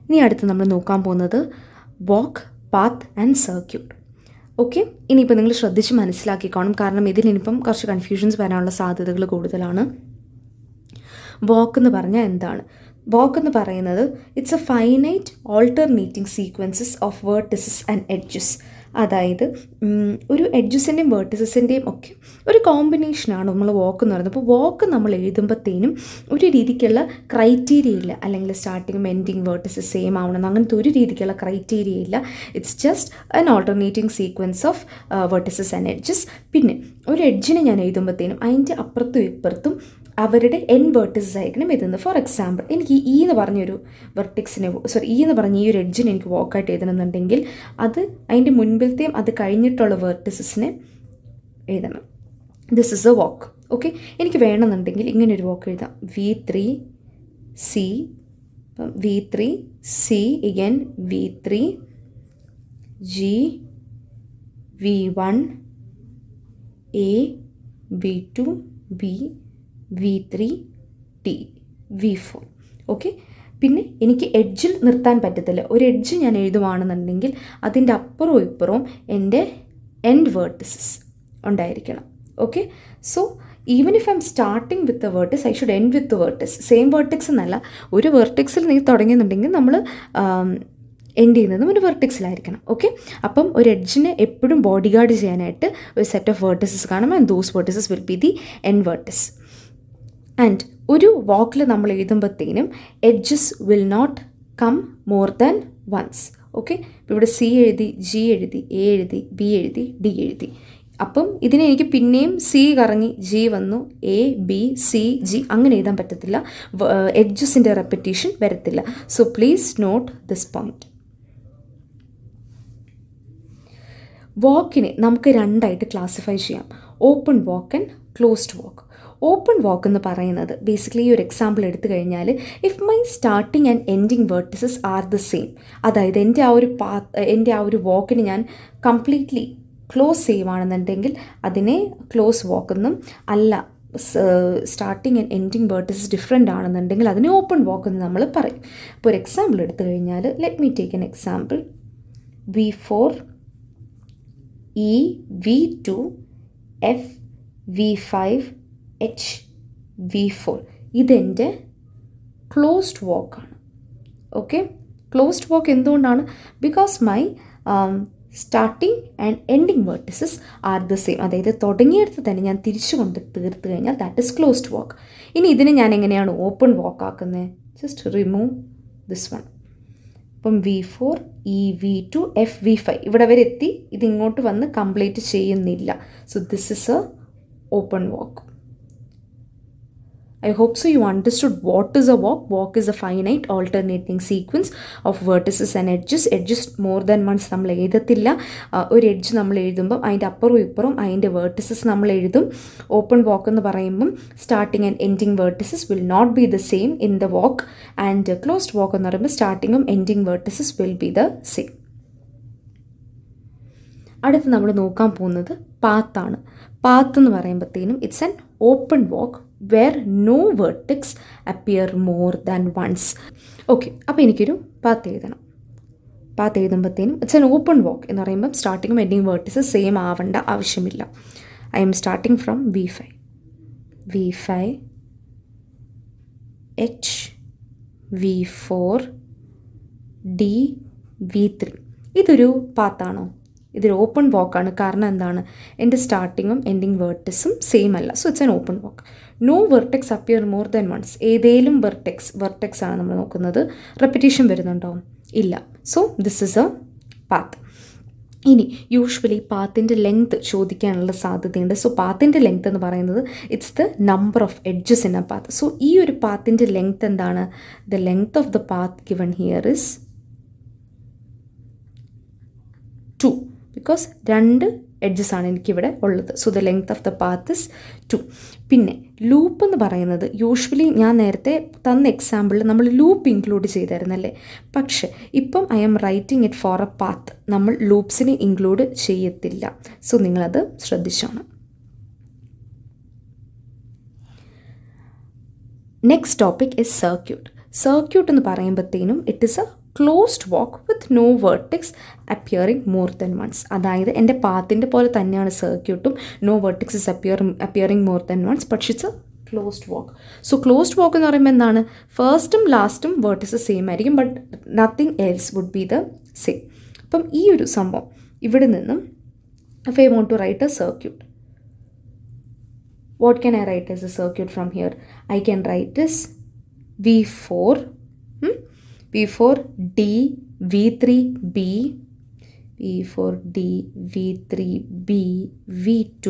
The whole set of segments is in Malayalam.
ഇനി അടുത്ത് നമ്മൾ നോക്കാൻ പോകുന്നത് walk path and circuit okay ഇനിയിപ്പോൾ നിങ്ങൾ ശ്രദ്ധിച്ച് മനസ്സിലാക്കി കാണും കാരണം ഇതിലിനിപ്പം കുറച്ച് കൺഫ്യൂഷൻസ് വരാനുള്ള സാധ്യതകൾ കൂടുതലാണ് വാക്ക് എന്ന് പറഞ്ഞാൽ എന്താണ് വാക്ക് എന്ന് പറയുന്നത് it's a finite alternating sequences of vertices and edges അതായത് ഒരു എഡ്ജസിൻ്റെയും വേർട്ടിസസിൻ്റെയും ഒക്കെ ഒരു കോമ്പിനേഷനാണ് നമ്മൾ വാക്ക് എന്ന് പറയുന്നത് അപ്പോൾ വാക്ക് നമ്മൾ എഴുതുമ്പോഴത്തേനും ഒരു രീതിക്കുള്ള ക്രൈറ്റീരിയ ഇല്ല അല്ലെങ്കിൽ സ്റ്റാർട്ടിങ്ങും എൻഡിങ് വേർട്ടിസസ് സെയിം ആവണം അങ്ങനത്തെ ഒരു രീതിക്കുള്ള ക്രൈറ്റീരിയ ഇല്ല it's just an alternating sequence of vertices and edges പിന്നെ ഒരു എഡ്ജിനെ ഞാൻ എഴുതുമ്പോഴത്തേനും അതിൻ്റെ അപ്പുറത്തും ഇപ്പുറത്തും അവരുടെ എൻ വേർട്ടിസസ് ആയിരിക്കണം എഴുതുന്നത് ഫോർ എക്സാമ്പിൾ എനിക്ക് ഈ എന്ന് പറഞ്ഞൊരു വെർട്ടിക്സിനെ സോറി ഈ എന്ന് പറഞ്ഞ ഈ ഒരു എഡ്ജിനെ എനിക്ക് വാക്കായിട്ട് എഴുതണമെന്നുണ്ടെങ്കിൽ അത് അതിൻ്റെ മുൻപിലത്തെയും അത് കഴിഞ്ഞിട്ടുള്ള വേർട്ടിസസിനെ എഴുതണം this is a walk okay എനിക്ക് വേണമെന്നുണ്ടെങ്കിൽ ഇങ്ങനെ ഒരു വാക്ക് എഴുതാം V three C V three C again V three G V one A V two B V three T V four okay പിന്നെ എനിക്ക് എഡ്ജിൽ നിർത്താൻ പറ്റത്തില്ല ഒരു എഡ്ജ് ഞാൻ എഴുതുവാണെന്നുണ്ടെങ്കിൽ അതിൻ്റെ അപ്പുറവും ഇപ്പുറവും എൻ്റെ എൻഡ് വേർട്ടിസസ് ഉണ്ടായിരിക്കണം okay so even if I'm starting with a vertex I should end with vertex same vertex എന്നല്ല ഒരു വേർട്ടിക്സിൽ നീ തുടങ്ങുന്നുണ്ടെങ്കിൽ നമ്മൾ എൻഡ് ചെയ്യുന്നതും ഒരു വെർട്ടിക്സിലായിരിക്കണം ഓക്കെ അപ്പം ഒരു എഡ്ജിനെ എപ്പോഴും ബോഡി ഗാർഡ് ചെയ്യാനായിട്ട് ഒരു സെറ്റ് ഓഫ് വേർട്ടിസസ് കാണും and those vertices will be the end vertex and ഒരു വാക്കിൽ നമ്മൾ എഴുതുമ്പോഴത്തേനും edges will not come more than once okay ഇപ്പോൾ ഇവിടെ സി എഴുതി ജി എഴുതി എ എഴുതി ബി എഴുതി ഡി എഴുതി അപ്പം ഇതിനെ എനിക്ക് പിന്നെയും സി കറങ്ങി ജി വന്നു എ ബി സി ജി അങ്ങനെ എഴുതാൻ പറ്റത്തില്ല എഡ്ജസിൻ്റെ റെപ്പറ്റീഷൻ വരത്തില്ല so please note this point വാക്കിനെ നമുക്ക് രണ്ടായിട്ട് ക്ലാസിഫൈ ചെയ്യാം open walk and closed walk open walk എന്ന് പറയുന്നത് ബേസിക്കലി ഈ ഒരു എക്സാമ്പിൾ എടുത്തു കഴിഞ്ഞാൽ if my starting and ending vertices are the same അതായത് എൻ്റെ ആ ഒരു പാ എൻ്റെ ആ ഒരു വാക്കിന് ഞാൻ കംപ്ലീറ്റ്ലി ക്ലോസ് ചെയ്യുവാണെന്നുണ്ടെങ്കിൽ അതിനെ ക്ലോസ് വാക്ക് എന്നും അല്ല starting and ending vertices different ആണെന്നുണ്ടെങ്കിൽ അതിനെ ഓപ്പൺ വാക്ക് എന്ന് നമ്മൾ പറയും ഇപ്പോൾ ഒരു എക്സാമ്പിൾ എടുത്തു കഴിഞ്ഞാൽ let me take an example V four E V two F V five H V four ഇതെൻ്റെ ക്ലോസ്ഡ് വാക്കാണ് ഓക്കെ ക്ലോസ്ഡ് വാക്ക് എന്തുകൊണ്ടാണ് because my starting and ending vertices are the same അതായത് തുടങ്ങിയെടുത്ത് തന്നെ ഞാൻ തിരിച്ചു കൊണ്ട് തീർത്ത് കഴിഞ്ഞാൽ ദാറ്റ് ഇസ് ക്ലോസ്ഡ് വാക്ക് ഇനി ഇതിനെ ഞാൻ എങ്ങനെയാണ് ഓപ്പൺ വാക്ക് ആക്കുന്നത് ജസ്റ്റ് റിമൂവ് ദിസ് വൺ അപ്പം V four E V two F V five ഇവിടെ വരെ എത്തി ഇതിങ്ങോട്ട് വന്ന് കംപ്ലീറ്റ് ചെയ്യുന്നില്ല so this is a open walk I hope so you understood what is a walk. Walk is a finite alternating sequence of vertices and edges. Edges more than once നമ്മൾ എഴുതത്തില്ല ഒരു എഡ്ജ് നമ്മൾ എഴുതുമ്പം അതിൻ്റെ അപ്പുറവും ഇപ്പുറവും അതിൻ്റെ വേർട്ടിസസ് നമ്മൾ എഴുതും ഓപ്പൺ വാക്ക് എന്ന് പറയുമ്പം starting and ending vertices will not be the same in the walk and closed walk എന്ന് പറയുമ്പോൾ സ്റ്റാർട്ടിങ്ങും ending vertices will be the same അടുത്ത് നമ്മൾ നോക്കാൻ പോകുന്നത് പാത്താണ് പാത്ത് എന്ന് പറയുമ്പോഴത്തേനും it's an open walk where no vertex appear more than once okay അപ്പോൾ എനിക്കൊരു പാത്ത് എഴുതണം പാത്ത് എഴുതുമ്പോഴത്തേനും ഇറ്റ്സ് ആൻ ഓപ്പൺ വാക്ക് എന്ന് പറയുമ്പം സ്റ്റാർട്ടിങ്ങും എൻഡിങ് വേർട്ടിസ് സെയിം ആവേണ്ട ആവശ്യമില്ല I'm starting from V five V five H V four D V three ഇതൊരു പാത്താണോ ഇതൊരു ഓപ്പൺ വാക്കാണ് കാരണം എന്താണ് എൻ്റെ സ്റ്റാർട്ടിങ്ങും എൻഡിങ് വേർട്ടിസും സെയിം അല്ല so it's an open walk no vertex appear more than once ഏതേലും വെർട്ടെക്സ് വെർട്ടെക്സ് ആണ് നമ്മൾ നോക്കുന്നത് റെപ്പിറ്റേഷൻ വരുന്നുണ്ടോ ഇല്ല so this is a path ഇനി യൂഷ്വലി പാത്തിൻ്റെ ലെങ്ത് ചോദിക്കാനുള്ള സാധ്യതയുണ്ട് സോ പാത്തിൻ്റെ ലെങ്ത് എന്ന് പറയുന്നത് it's the number of edges in a path so ഈ ഒരു പാത്തിൻ്റെ ലെങ്ത് എന്താണ് the length of the path given here is two because രണ്ട് എഡ്ജസ് ആണ് എനിക്കിവിടെ ഉള്ളത് so the length of the path is two പിന്നെ ലൂപ്പ് എന്ന് പറയുന്നത് യൂഷ്വലി ഞാൻ നേരത്തെ തന്ന എക്സാമ്പിളിൽ നമ്മൾ ലൂപ്പ് ഇൻക്ലൂഡ് ചെയ്തായിരുന്നല്ലേ പക്ഷേ ഇപ്പം I'm writing it for a path നമ്മൾ ലൂപ്സിനെ ഇൻക്ലൂഡ് ചെയ്യത്തില്ല സോ നിങ്ങളത് ശ്രദ്ധിച്ചോണം next topic is circuit circuit എന്ന് പറയുമ്പോഴത്തേനും it is a closed walk with no vertex appearing more than once അതായത് എൻ്റെ പാത്തിൻ്റെ പോലെ തന്നെയാണ് സർക്യൂട്ടും no vertex is appear appearing more than once പക്ഷേ it's a closed walk so closed walk എന്ന് പറയുമ്പോൾ എന്താണ് ഫസ്റ്റും ലാസ്റ്റും വേർട്ടിക്സ് സെയിം ആയിരിക്കും but nothing else would be the same അപ്പം ഈ ഒരു സംഭവം ഇവിടെ നിന്നും if I want to write a circuit. What can I write as a circuit from here? I can write this V4, hmm? V4 D, V3 B, V4 D, V3 B, V2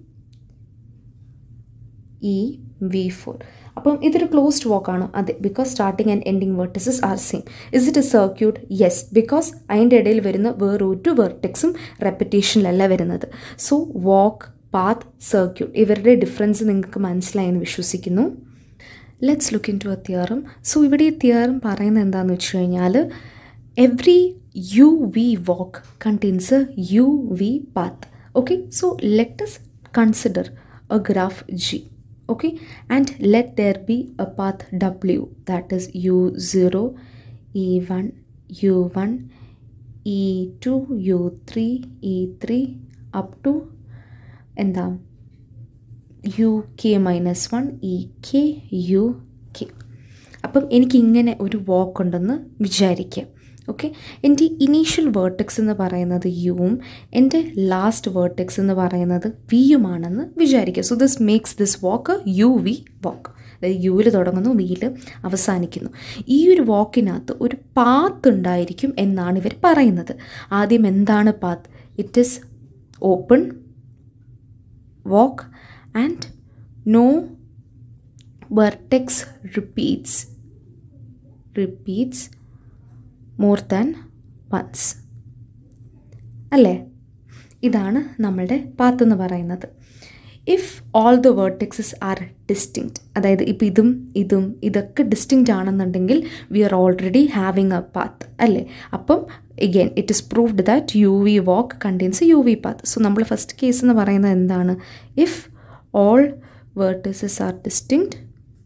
E, V4. അപ്പം ഇതൊരു ക്ലോസ്ഡ് വാക്ക് ആണോ അതെ because starting and ending vertices are same is it a circuit yes because അതിൻ്റെ ഇടയിൽ വരുന്ന വേറൊരു വെർട്ടിക്സും റെപ്പറ്റേഷനിലല്ല വരുന്നത് സോ വാക്ക് പാത്ത് സർക്യൂട്ട് ഇവരുടെ ഡിഫറൻസ് നിങ്ങൾക്ക് മനസ്സിലായെന്ന് വിശ്വസിക്കുന്നു let's look into a theorem so ഇവിടെ ഈ തിയറും പറയുന്നത് എന്താണെന്ന് വെച്ച് കഴിഞ്ഞാൽ every U V walk contains a U V path okay so let's consider a graph G okay and let there be a path w that is u0 e1 u1 e2 u3 e3 up to എന്താ U K minus one E K U K അപ്പം എനിക്കിങ്ങനെ ഒരു വാക്ക് ഉണ്ടെന്ന് വിചാരിക്കുക ഓക്കെ എൻ്റെ ഇനീഷ്യൽ വേർട്ടെക്സ് എന്ന് പറയുന്നത് യുവും എൻ്റെ ലാസ്റ്റ് വേർട്ടെക്സ് എന്ന് പറയുന്നത് വിയുമാണെന്ന് വിചാരിക്കുക so this makes this walk U V walk അതായത് യുവിൽ തുടങ്ങുന്നു വിയിൽ അവസാനിക്കുന്നു ഈ ഒരു വാക്കിനകത്ത് ഒരു പാത്ത് ഉണ്ടായിരിക്കും എന്നാണ് ഇവർ പറയുന്നത് ആദ്യം എന്താണ് path it is open walk and no vertex repeats repeats more than once അല്ലേ ഇതാണ് നമ്മളുടെ പാത്ത് എന്ന് പറയുന്നത് if all the vertices are distinct അതായത് ഇപ്പോൾ ഇതും ഇതും ഇതൊക്കെ ഡിസ്റ്റിങ്ക്റ്റ് ആണെന്നുണ്ടെങ്കിൽ we are already having a path അല്ലേ അപ്പം again it is proved that U V walk contains U V path so നമ്മൾ ഫസ്റ്റ് കേസ് എന്ന് പറയുന്നത് എന്താണ് if all vertices are distinct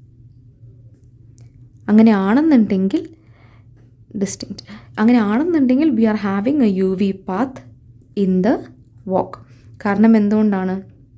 അങ്ങനെയാണെന്നുണ്ടെങ്കിൽ ഡിസ്റ്റിങ്ക്റ്റ് അങ്ങനെ ആണെന്നുണ്ടെങ്കിൽ we are having a U V path in the walk കാരണം എന്തുകൊണ്ടാണ്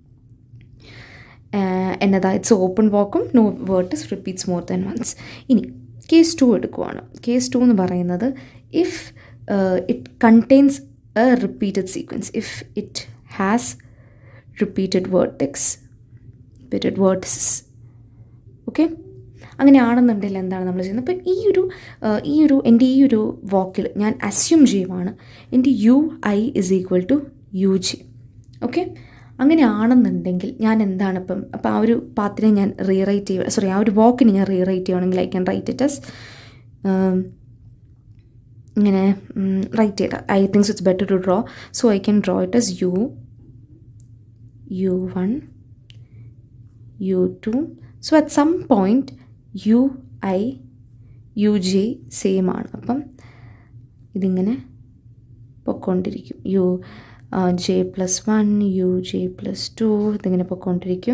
എന്നതാ ഇറ്റ്സ് ഓപ്പൺ വാക്കും no vertex repeats more than once ഇനി കേസ് ടു എടുക്കുവാണ് കേസ് ടു എന്ന് പറയുന്നത് if it contains a repeated sequence if it has repeated vertex repeated vertices okay അങ്ങനെയാണെന്നുണ്ടെങ്കിൽ എന്താണ് നമ്മൾ ചെയ്യുന്നത് അപ്പം ഈ ഒരു ഈ ഒരു എൻ്റെ ഈ ഒരു വാക്കിൽ ഞാൻ അസ്യൂം ചെയ്യുവാണ് എൻ്റെ U I is equal to U G okay അങ്ങനെയാണെന്നുണ്ടെങ്കിൽ ഞാൻ എന്താണ് ഇപ്പം അപ്പോൾ ആ ഒരു പാത്തിനെ ഞാൻ റീറൈറ്റ് ചെയ്യുക സോറി ആ ഒരു വാക്കിനെ ഞാൻ റീറൈറ്റ് ചെയ്യുകയാണെങ്കിൽ I can write it as ഇങ്ങനെ റൈറ്റ് ചെയ്ത I things it's better to draw so I can draw it as U U one U two so at some point U I U J same ആണ് അപ്പം ഇതിങ്ങനെ പൊയ്ക്കൊണ്ടിരിക്കും U J plus one U J plus two ഇതിങ്ങനെ പൊയ്ക്കൊണ്ടിരിക്കും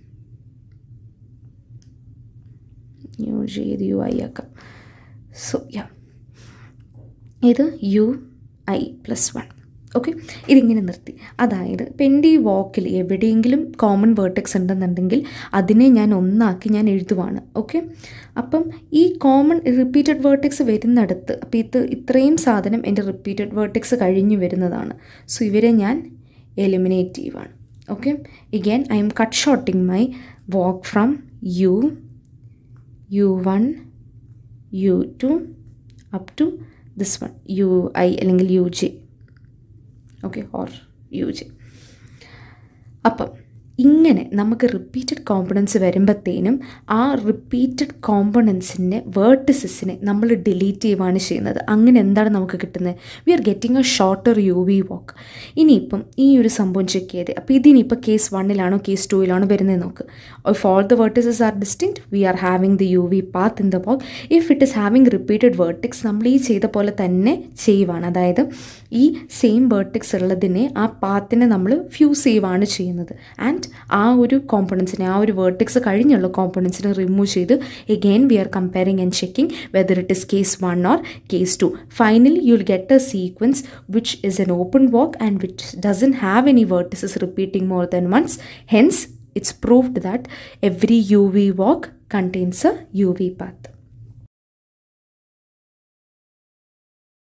യു ജെ ഇത് യു ഐ ആക്കാം സോ യാ ഇത് U I plus one okay ഇതിങ്ങനെ നിർത്തി അതായത് ഇപ്പം എൻ്റെ ഈ വാക്കിൽ എവിടെയെങ്കിലും കോമൺ വേർട്ടെക്സ് ഉണ്ടെന്നുണ്ടെങ്കിൽ അതിനെ ഞാൻ ഒന്നാക്കി ഞാൻ എഴുതുവാണ് ഓക്കെ അപ്പം ഈ കോമൺ റിപ്പീറ്റഡ് വേർട്ടെക്സ് വരുന്നിടത്ത് അപ്പോൾ ഇത് ഇത്രയും സാധനം എൻ്റെ റിപ്പീറ്റഡ് വേർട്ടെക്സ് കഴിഞ്ഞ് വരുന്നതാണ് സോ ഇവരെ ഞാൻ എലിമിനേറ്റ് ചെയ്യുവാണ് okay again I'm cut shorting my walk from U U one U two up to this one U I അല്ലെങ്കിൽ U J okay or U J അപ്പം ഇങ്ങനെ നമുക്ക് റിപ്പീറ്റഡ് കോമ്പണൻസ് വരുമ്പോഴത്തേനും ആ റിപ്പീറ്റഡ് കോമ്പണൻസിൻ്റെ വേർട്ടിസസിനെ നമ്മൾ ഡിലീറ്റ് ചെയ്യുകയാണ് ചെയ്യുന്നത് അങ്ങനെ എന്താണ് നമുക്ക് കിട്ടുന്നത് we are getting a shorter U V walk ഇനിയിപ്പം ഈ ഒരു സംഭവം ചെക്ക് ചെയ്ത് അപ്പോൾ ഇതിനിപ്പോൾ കേസ് വണ്ണിലാണോ കേസ് ടൂയിലാണോ വരുന്നത് നോക്ക് if all the vertices are distinct we are having the U V path in the walk if it is having repeated vertex നമ്മൾ ഈ ചെയ്ത പോലെ തന്നെ ചെയ്യുവാണ് അതായത് ഈ സെയിം വേർട്ടിക്സ് ഉള്ളതിനെ ആ പാത്തിനെ നമ്മൾ ഫ്യൂസ് ചെയ്യുവാണ് ചെയ്യുന്നത് ആൻഡ് ആൻഡ് ആ ഒരു കോമ്പണൻസിനെ ആ ഒരു വേർട്ടിക്സ് കഴിഞ്ഞുള്ള കോമ്പണൻസിനെ റിമൂവ് ചെയ്ത് again we are comparing and checking whether it is case one or case two finally you will get a sequence which is an open walk and which doesn't have any vertices repeating more than once. Hence, it's proved that every UV walk contains a UV path.